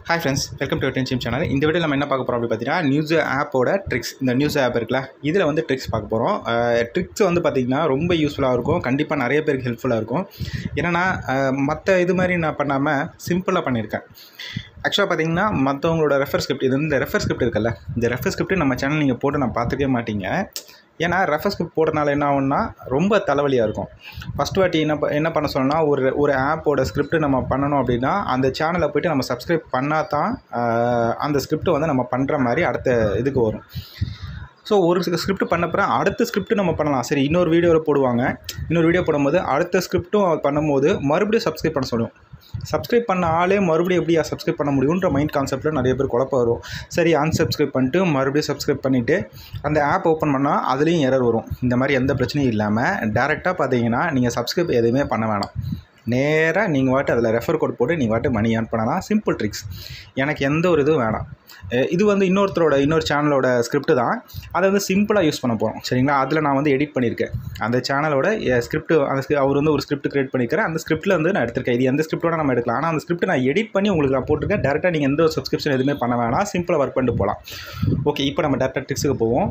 hi friends welcome to டென்ஷிம் channel இந்த video நம்ம என்ன பார்க்க போகிறோம் அப்படி பார்த்தீங்கன்னா நியூஸ் ஆப்போட ட்ரிக்ஸ் இந்த நியூஸ் ஆப் இருக்குல்ல இதில் வந்து ட்ரிக்ஸ் பார்க்க போகிறோம் ட்ரிக்ஸ் வந்து பார்த்திங்கன்னா ரொம்ப யூஸ்ஃபுல்லாக இருக்கும் கண்டிப்பாக நிறைய பேருக்கு ஹெல்ப்ஃபுல்லாக இருக்கும் என்னென்னா மற்ற இது மாதிரி நான் பண்ணாமல் சிம்பிளாக பண்ணியிருக்கேன் ஆக்சுவலாக பார்த்தீங்கன்னா மற்றவங்களோட ரெஃபர் ஸ்கிரிப்ட் இது இந்த ரெஃபர் ஸ்கிரிப்ட் இருக்குல்ல இந்த ரெஃபர் ஸ்கிரிப்ட் நம்ம சேனல் நீங்கள் போட்டு நான் பார்த்துக்கவே மாட்டீங்க ஏன்னா ரெஃபர் ஸ்கிரிப்ட் போடுறதுனால என்ன ஆகும்னா ரொம்ப தலைவலியாக இருக்கும் ஃபஸ்ட் வாட்டி என்ன ப- என்ன பண்ண சொல்லணும்னா ஒரு ஒரு ஆப்போட ஸ்கிரிப்ட் நம்ம பண்ணணும் அப்படின்னா அந்த சேனலை போயிட்டு நம்ம சப்ஸ்கிரைப் பண்ணால் தான் ஆஹ், அந்த ஸ்கிரிப்ட் வந்து நம்ம பண்ணுற மாதிரி அடுத்த இதுக்கு வரும் ஸோ ஒரு ஸ்கிரிப்ட் பண்ணப்பறம் அடுத்த ஸ்கிரிப்ட் நம்ம பண்ணலாம் சரி இன்னொரு வீடியோவில் போடுவாங்க இன்னொரு வீடியோ போடும்போது அடுத்த ஸ்கிரிப்ட்டும் பண்ணும்போது மறுபடியும் சப்ஸ்கிரைப் பண்ண சொல்லும் சப்ஸ்கிரைப் பண்ண ஆளே மறுபடியும் எப்படியா சப்ஸ்கிரைப் பண்ண முடியுன்ற மைண்ட் கான்செப்ட்டில் நிறைய பேர் குழப்பம் வரும் சரி unsubscribe பண்ணிட்டு மறுபடியும் சப்ஸ்கிரைப் பண்ணிவிட்டு அந்த ஆப் ஓப்பன் பண்ணால் அதுலேயும் எரர் வரும் இந்த மாதிரி எந்த பிரச்சனையும் இல்லாமல் டேரெக்டாக பார்த்தீங்கன்னா நீங்கள் சப்ஸ்கிரைப் எதுவுமே பண்ண வேணாம் நேராக நீங்கள் வாட்டு அதில் ரெஃபர் கோட் போட்டு நீங்கள் வாட்டு மணி ஏர்ன் பண்ணலாம் சிம்பிள் ட்ரிக்ஸ் எனக்கு எந்த ஒரு இதுவும் வேணாம் அஹ் இது வந்து இன்னொருத்தரோட இன்னொரு சேனலோட ஸ்கிரிப்ட் தான் அதை வந்து சிம்பிளாக யூஸ் பண்ண போகிறோம் சரிங்களா அதில் நான் வந்து எடிட் பண்ணியிருக்கேன் அந்த சேனலோட ஸ்கிரிப்ட் அந்த script- அவர் வந்து ஒரு ஸ்கிரிப்ட் கிரியேட் பண்ணியிருக்காரு அந்த ஸ்கிரிப்ட்டில் வந்து நான் எடுத்திருக்கேன் இது எந்த ஸ்கிரிப்டோட நம்ம எடுக்கலாம் ஆனால் அந்த ஸ்கிரிப்ட் நான் எடிட் பண்ணி உங்களுக்கு நான் போட்டிருக்கேன் டேரெக்டாக நீங்கள் எந்த ஒரு சப்ஸ்கிரிப்ஷன் எதுவுமே பண்ண வேணாம் சிம்பிளாக ஒர்க் பண்ணிட்டு போகலாம் ஓகே இப்போ நம்ம டேரெக்டாக ட்ரிக்ஸுக்கு போவோம்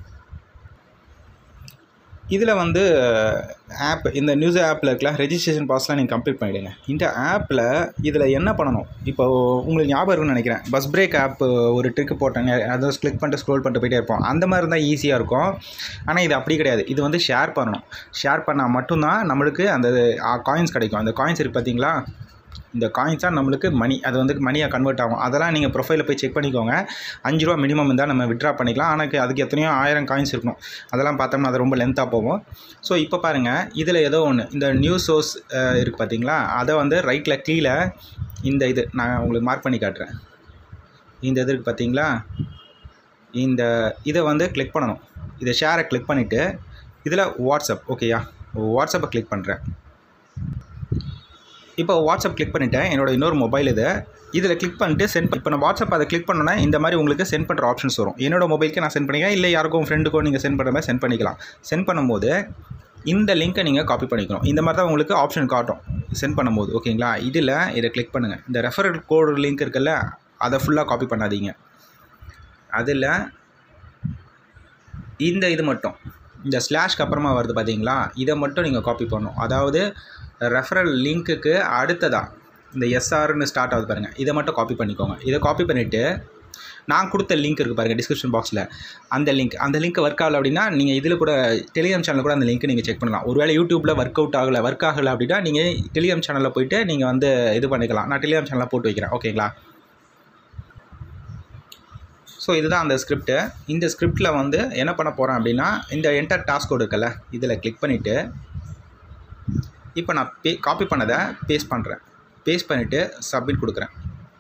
இதில் வந்து ஆப் இந்த நியூஸ் ஆப்பில் இருக்கல ரெஜிஸ்ட்ரேஷன் ப்ராசஸ்லாம் நீங்கள் கம்ப்ளீட் பண்ணிவிடுங்க இந்த ஆப்பில் இதில் என்ன பண்ணணும் இப்போ உங்களுக்கு ஞாபகம் இருக்குன்னு நினைக்கிறேன் பஸ் பிரேக் ஆப் ஒரு ட்ரிக் போட்டாங்க அதை கிளிக் பண்ணிட்டு ஸ்க்ரோல் பண்ணிட்டு போயிட்டே இருப்போம் அந்த மாதிரி இருந்தால் ஈஸியாக இருக்கும் ஆனால் இது அப்படி கிடையாது இது வந்து ஷேர் பண்ணணும் ஷேர் பண்ணால் மட்டும்தான் நம்மளுக்கு அந்த காயின்ஸ் கிடைக்கும் அந்த காயின்ஸ் இருக்குது பார்த்தீங்களா இந்த காயின்ஸ் தான் நம்மளுக்கு மணி அது வந்து மணியாக கன்வெர்ட் ஆகும் அதெல்லாம் நீங்கள் ப்ரொஃபைலில் போய் செக் பண்ணிக்கோங்க அஞ்சு ரூபா மினிமம் இருந்தால் நம்ம விட்ரா பண்ணிக்கலாம் ஆனால் அதுக்கு எத்தனையோ ஆயிரம் காயின்ஸ் இருக்கணும் அதெல்லாம் பார்த்தோம்னா அது ரொம்ப லென்த்தாக போகும் ஸோ இப்போ பாருங்கள் இதில் ஏதோ ஒன்று இந்த நியூஸ் சோர்ஸ் இருக்குது பார்த்தீங்களா அதை வந்து ரைட்டில் கீழே இந்த இது நான் உங்களுக்கு மார்க் பண்ணி காட்டுறேன் இந்த இது இருக்குது பார்த்தீங்களா இந்த இதை வந்து கிளிக் பண்ணணும் இதை ஷேரை கிளிக் பண்ணிவிட்டு இதில் வாட்ஸ்அப் ஓகேயா வாட்ஸ்அப்பை கிளிக் பண்ணுறேன் இப்போ வாட்ஸ்அப் கிளிக் பண்ணிட்டேன் என்னோட இன்னொரு மொபைல் இது இதில் கிளிக் பண்ணிட்டு சென்ட் இப்போ நான் வாட்ஸ்அப் அதை கிளிக் பண்ணோன்னா இந்த மாதிரி உங்களுக்கு சென்ட் பண்ணுற ஆப்ஷன்ஸ் வரும் என்னோட மொபைலுக்கு நான் சென்ட் பண்ணிக்கிறேன் இல்லை யாருக்கும் ஃப்ரெண்டுக்கோ நீங்கள் சென்ட் பண்ணுற மாதிரி சென்ட் பண்ணிக்கலாம் சென்ட் பண்ணும்போது இந்த லிங்க்கை நீங்கள் காப்பி பண்ணிக்கணும் இந்த மாதிரி தான் உங்களுக்கு ஆப்ஷன் காட்டும் சென்ட் பண்ணும்போது ஓகேங்களா இதில் இதை கிளிக் பண்ணுங்கள் இந்த ரெஃபரல் கோடு லிங்க் இருக்குல்ல அதை ஃபுல்லாக காப்பி பண்ணாதீங்க அதில் இந்த இது மட்டும் இந்த ஸ்லாஷ்க்கு அப்புறமா வருது பார்த்தீங்களா இதை மட்டும் நீங்கள் காப்பி பண்ணணும் அதாவது ரெஃபரல் லிங்க்குக்கு அடுத்ததாக இந்த எஸ்ஆர்னு ஸ்டார்ட் ஆகுது பாருங்கள் இதை மட்டும் காப்பி பண்ணிக்கோங்க இதை காப்பி பண்ணிவிட்டு நான் கொடுத்த லிங்க் இருக்குது பாருங்கள் டிஸ்கிரிப்ஷன் பாக்ஸில் அந்த லிங்க் அந்த லிங்க் ஒர்க் ஆகலை அப்படின்னா நீங்கள் இதில் கூட டெலிகிராம் சேனலில் கூட அந்த லிங்க் நீங்கள் செக் பண்ணலாம் ஒருவேளை யூடியூப்பில் ஒர்க் அவுட் ஆகலை ஒர்க் ஆகலை அப்படின்னா நீங்கள் டெலிகிராம் சேனலில் போயிட்டு நீங்கள் வந்து இது பண்ணிக்கலாம் நான் டெலிகிராம் சேனலில் போட்டு வைக்கிறேன் ஓகேங்களா ஸோ இதுதான் அந்த ஸ்கிரிப்ட்டு இந்த ஸ்கிரிப்டில் வந்து என்ன பண்ண போகிறேன் அப்படின்னா இந்த என்டர் டாஸ்க் கோடு இருக்குல்ல இதில் கிளிக் பண்ணிவிட்டு இப்போ நான் பே காப்பி பண்ணதை பேஸ்ட் பண்ணுறேன் பேஸ்ட் பண்ணிவிட்டு சப்மிட் கொடுக்குறேன்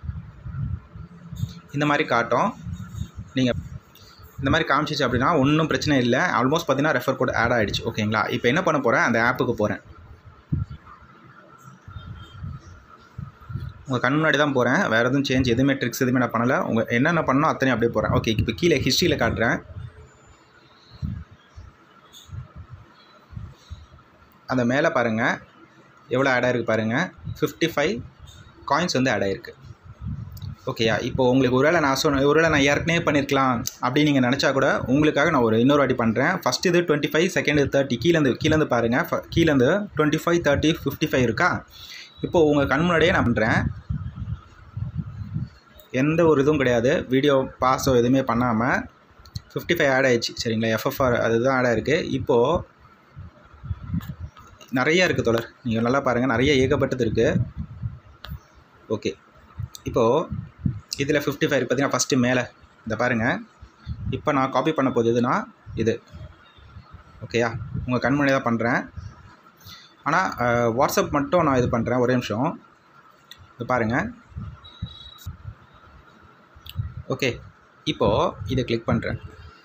இந்த மாதிரி காட்டும் நீங்கள் இந்த மாதிரி காமிச்சிச்சு அப்படின்னா ஒன்றும் பிரச்சனை இல்லை ஆல்மோஸ்ட் பார்த்தீங்கன்னா ரெஃபர் கோட் ஆட் ஆகிடுச்சு ஓகேங்களா இப்போ என்ன பண்ண போகிறேன் அந்த ஆப்புக்கு போகிறேன் உங்கள் கண் முன்னாடி தான் போகிறேன் வேறு எதுவும் சேஞ்ச் எதுவுமே ட்ரிக்ஸ் எதுவுமே நான் பண்ணலை உங்கள் என்னென்ன பண்ணணும் அத்தனை அப்படியே போகிறேன் ஓகே இப்போ கீழே ஹிஸ்ட்ரியில் காட்டுறேன் அந்த மேலே பாருங்கள் எவ்வளோ ஆட் ஆயிருக்கு பாருங்கள் ஃபிஃப்டி ஃபைவ் காயின்ஸ் வந்து ஆட் ஆயிருக்கு ஓகேயா இப்போ உங்களுக்கு ஒருவேளை நான் சொன்ன ஒருவேளை நான் ஏற்கனவே பண்ணியிருக்கலாம் அப்படின்னு நீங்கள் நினச்சா கூட உங்களுக்காக நான் ஒரு இன்னொரு வாட்டி பண்ணுறேன் ஃபஸ்ட் இது டுவெண்ட்டி ஃபைவ் செகண்ட் தேர்ட்டி கீழேருந்து கீழேருந்து பாருங்கள் ஃப- கீழேருந்து twenty five thirty fifty five இருக்கா இப்போது உங்கள் கண் முன்னாடியே நான் பண்ணுறேன் எந்த ஒரு இதுவும் கிடையாது வீடியோ பாஸோ எதுவுமே பண்ணாமல் ஃபிஃப்டி ஃபைவ் ஆட் ஆயிடுச்சு சரிங்களா எஃப்எஃப்ஆர் அதுதான் ஆட் ஆயிருக்கு இப்போது நிறைய இருக்குது தொடர் நீங்கள் நல்லா பாருங்கள் நிறைய ஏகப்பட்டது இருக்குது ஓகே இப்போது இதில் ஃபிஃப்டி ஃபைவ் பார்த்தீங்கன்னா ஃபஸ்ட்டு மேலே இந்த பாருங்கள் இப்போ நான் காப்பி பண்ண போகுது எதுனா இது ஓகேயா உங்கள் கண்மணி தான் பண்ணுறேன் ஆனால் வாட்ஸ்அப் மட்டும் நான் இது பண்ணுறேன் ஒரே நிமிஷம் இது பாருங்கள் ஓகே இப்போது இதை கிளிக் பண்ணுறேன்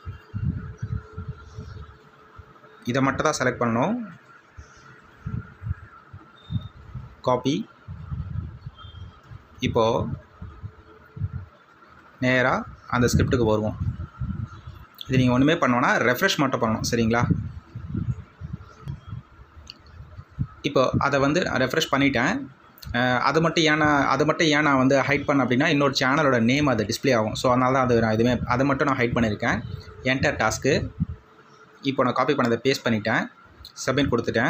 இதை மட்டும் தான் செலக்ட் பண்ணணும் காப்பி இப்போது நேராக அந்த ஸ்கிரிப்டுக்கு வருவோம் இது நீங்கள் ஒன்றுமே பண்ணோன்னா ரெஃப்ரெஷ் மட்டும் பண்ணணும் சரிங்களா இப்போ அதை வந்து ரெஃப்ரெஷ் பண்ணிட்டேன் அஹ் அதை மட்டும் ஏன் நான் அதை மட்டும் ஏன் நான் வந்து ஹைட் பண்ண அப்படின்னா இன்னொரு சேனலோட நேம் அது டிஸ்ப்ளே ஆகும் ஸோ அதனால தான் அது நான் எதுவுமே அதை மட்டும் நான் ஹைட் பண்ணியிருக்கேன் என்டர் டாஸ்க்கு இப்போ நான் காப்பி பண்ணதை பேஸ்ட் பண்ணிட்டேன் சப்மிட் கொடுத்துட்டேன்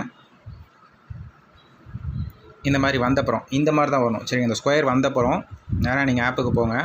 இந்த மாதிரி வந்தப்புறம் இந்த மாதிரி தான் வரணும் சரிங்க இந்த ஸ்கொயர் வந்தப்புறம் நேராக நீங்கள் ஆப்புக்கு போங்க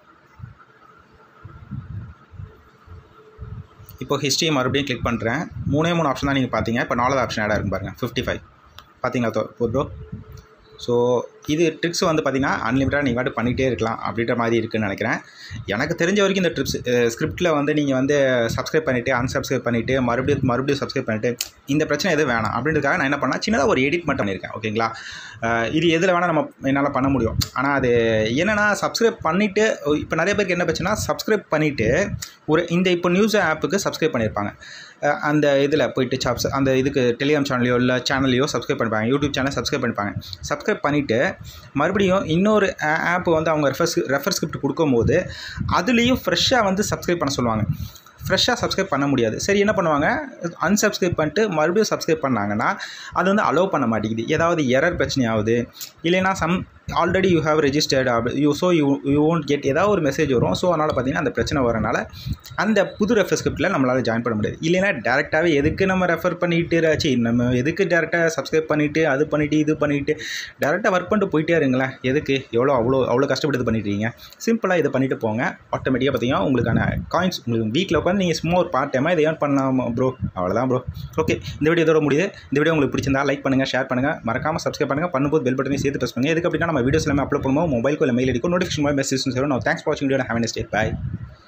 இப்போ ஹிஸ்ட்ரி மறுபடியும் கிளிக் பண்ணுறேன் மூணே மூணு ஆப்ஷன் தான் நீங்கள் பார்த்தீங்க இப்போ நாலாவது ஆப்ஷன் ஆடாக இருக்கும் பாருங்கள் ஃபிஃப்டி ஃபைவ் பார்த்தீங்களா ப்ரோ ஸோ இது ட்ரிக்ஸ் வந்து பார்த்திங்கன்னா அன்லிமிட்டடாக நீங்கள் வாட்டு பண்ணிகிட்டே இருக்கலாம் அப்படின்ற மாதிரி இருக்குன்னு நினைக்கிறேன் எனக்கு தெரிஞ்ச வரைக்கும் இந்த ட்ரிப்ஸ் ஸ்கிரிப்டில் வந்து நீங்கள் வந்து சப்ஸ்கிரைப் பண்ணிவிட்டு unsubscribe பண்ணிவிட்டு மறுபடியும் மறுபடியும் சப்ஸ்கிரைப் பண்ணிவிட்டு இந்த பிரச்சனை எதுவும் வேணாம் அப்படின்றதுக்காக நான் என்ன பண்ணேன் சின்னதாக ஒரு எடிட் மட்டும் பண்ணியிருக்கேன் ஓகேங்களா அஹ் இது எதில் வேணால் நம்ம என்னால் பண்ண முடியும் ஆனால் அது என்னென்னா சப்ஸ்கிரைப் பண்ணிவிட்டு இப்போ நிறைய பேருக்கு என்ன பிரச்சனை சப்ஸ்கிரைப் பண்ணிவிட்டு ஒரு இந்த இப்போ நியூஸ் ஆப்புக்கு சப்ஸ்கிரைப் பண்ணியிருப்பாங்க அஹ் அந்த இதில் போயிட்டு சாப்ஸ் அந்த இதுக்கு டெலிகிராம் சேனலையோ இல்லை சேனல்லையோ சப்ஸ்கிரைப் பண்ணிப்பாங்க யூடியூப் சேனல் சப்ஸ்கிரைப் பண்ணிப்பாங்க சப்ஸ்கிரைப் பண்ணிவிட்டு மறுபடியும் இன்னொரு ஆப் வந்து அவங்க ரெஃபர் ரெஃபர் ஸ்கிரிப்ட் கொடுக்கும்போது அதுலேயும் ஃப்ரெஷ்ஷாக வந்து சப்ஸ்கிரைப் பண்ண சொல்லுவாங்க ஃப்ரெஷ்ஷாக சப்ஸ்கிரைப் பண்ண முடியாது சரி என்ன பண்ணுவாங்க unsubscribe பண்ணிட்டு மறுபடியும் சப்ஸ்கிரைப் பண்ணாங்கன்னா அது வந்து அலோவ் பண்ண மாட்டேங்குது ஏதாவது எரர் பிரச்சனையாகுது இல்லைன்னா some already you have registered you so you you won't get ஏதாவது ஒரு மெசேஜ் வரும் ஸோ அதனால் பார்த்தீங்கன்னா அந்த பிரச்சனை வரனால அந்த புது ரெஃபர் ஸ்கிரிப்டில் நம்மளால் ஜாயின் பண்ண முடியாது இல்லைன்னா டேரெக்டாகவே எதுக்கு நம்ம ரெஃபர் பண்ணிட்டு ஆச்சு நம்ம எதுக்கு டேரெக்டாக சப்ஸ்கிரைப் பண்ணிவிட்டு அது பண்ணிவிட்டு இது பண்ணிவிட்டு டேரெக்டாக ஒர்க் பண்ணிட்டு போயிட்டே இருங்களேன் எதுக்கு எவ்வளோ அவ்வளோ அவ்வளோ கஷ்டப்பட்டு இது பண்ணிட்டு இருக்கீங்க சிம்பிளாக இதை பண்ணிட்டு போங்க ஆட்டோமேட்டிக்காக பார்த்தீங்கன்னா உங்களுக்கான காயின்ஸ் உங்களுக்கு வீட்டில் உட்காந்து நீங்கள் சும்மா ஒரு பார்ட் டைமாக இதை ஏர்ன் பண்ணலாம் ப்ரோ அவ்வளோதான் ப்ரோ ஓகே இந்த வீடியோ இதோட முடியுது இந்த வீடியோ உங்களுக்கு பிடிச்சிருந்தா லைக் பண்ணுங்கள் ஷேர் பண்ணுங்கள் மறக்காமல் சப்ஸ்கிரைப் பண்ணுங்கள் பண்ணும்போது பெல் பட்டனையும் சேர்த்து ப்ரெஸ் பண்ணுங்கள் எதுக்கு அப்படின்னா நம்ம வீடியோஸ் எல்லாமே அப்லோட் பண்ணுவோம் மொபைலுக்கு இல்லை மெயில் அடிக்கும் நோட்டிஃபிகேஷன் மெசேஜ் வரும் நான் தேங்க்ஸ் ஃபார் வாட்சிங் வீடியோ ஹேவ் நெஸ்ட் பை